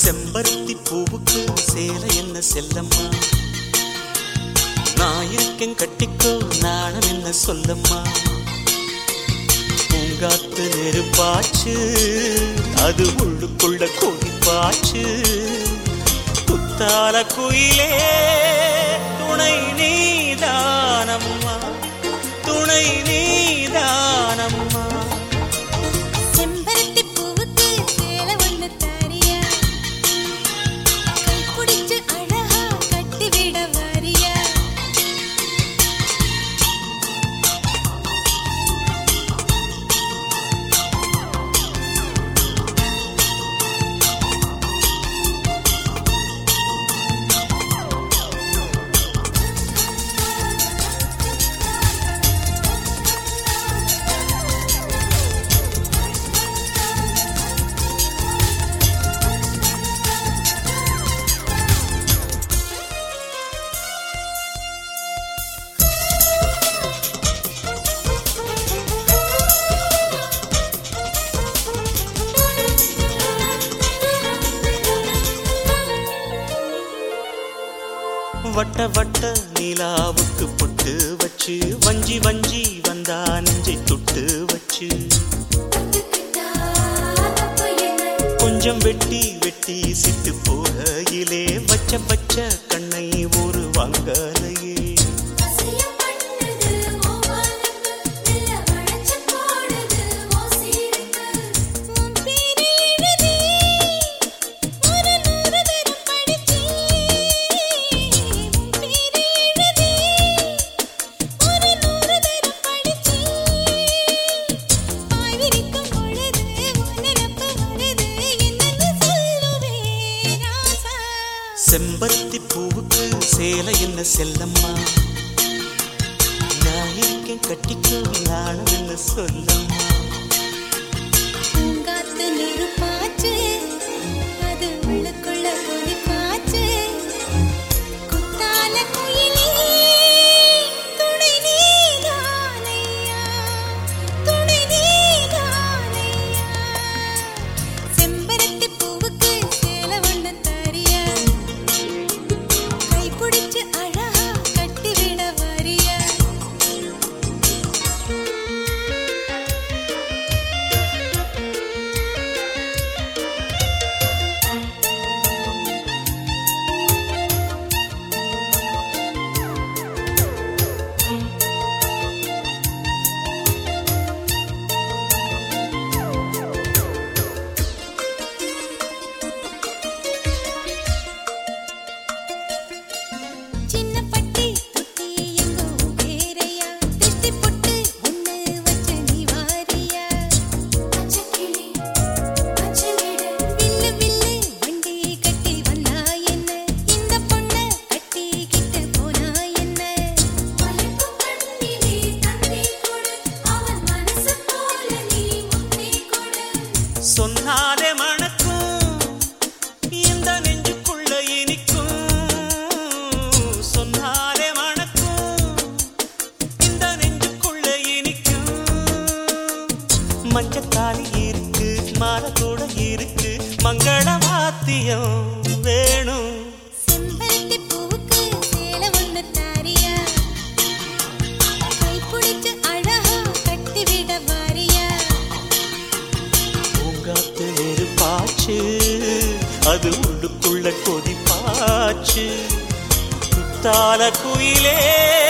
செம்பருத்தி பூவுக்கு சேலை என்ன செல்லம்மா நான் இருக்கேன் கட்டிக்கோ நாணம் என்ன சொல்லம்மா பூங்காத்து நெருப்பாச்சு அது உள்ளுக்குள்ள கொதிப்பாச்சு குத்தால குயிலே துணை நீதானம்மா துணை நீதானம்மா செம்பருத்தி பூவுக்கு சேலை ஒண்ணு தாரியா கைப்பிடிச்சு அழகா கட்டிவிட வாரியா வட்ட வட்ட நிலாவுக்கு பொட்டு வச்சு வஞ்சி வஞ்சி வந்தா நெஞ்சை தொட்டு வச்சு கொஞ்சம் வெட்டி வெட்டி சிட்டு போகையிலே வச்ச பச்ச கண்ணை ஒரு வாங்கலையே உன் பேரை எழுதி ஒரு நூறு தரம் படிச்சேன் உன் பேரை எழுதி ஒரு நூறு தரம் படிச்சேன் பாய் விரிக்கும் பொழுது உன் நினப்பு வருது என்னன்னு சொல்லுவேன் ராசா செம்பருத்தி பூவுக்கு சேலை என்ன செல்லம்மா நான் இருக்கேன் கட்டிக்கோ நானும் என்ன சொல்லம்மா பூங்காத்து நெருப்பாச்சு அது உள்ளுக்குள்ள கொதிப்பாச்சு குத்தால குயிலே துணை நீதானையா துணை நீதானையா செம்பருத்தி பூவுக்கு சேலை ஒண்ணு தாரியா கைப்பிடிச்சு அழகா கட்டிவிட வாரியா சின்ன பட்டி தொட்டி எங்கோ பேரையா திஷ்டி பொட்டு ஒண்ணு வச்சு நீ வாரியா பச்சைக்கிளி பச்சைவிடு வில்லு வில்லு வண்டி கட்டி வந்தா என்ன இந்த பொண்ண கட்டிக்கிட்டு போனா என்ன மயக்கும் கண்ணிலே தண்ணி கொடு அவன் மனசு போல நீ முத்தி கொடு சொன்னாலே மணக்கும் இந்த நெஞ்சுக்குள்ள இனிக்கும் சொன்னாலே மணக்கும் இந்த நெஞ்சுக்குள்ள இனிக்கும் மஞ்சத்தாலி இருக்கு மாலை கூட இருக்கு மங்கள வாத்தியம் வேணும் செம்பருத்தி பூவுக்கு சேலை ஒண்ணு தாரியா கைப்பிடிச்சு அழகா கட்டிவிட வாரியா பூங்காத்து நெருப்பாச்சு அது உள்ளுக்குள்ள கொதிப்பாச்சு குத்தால குயிலே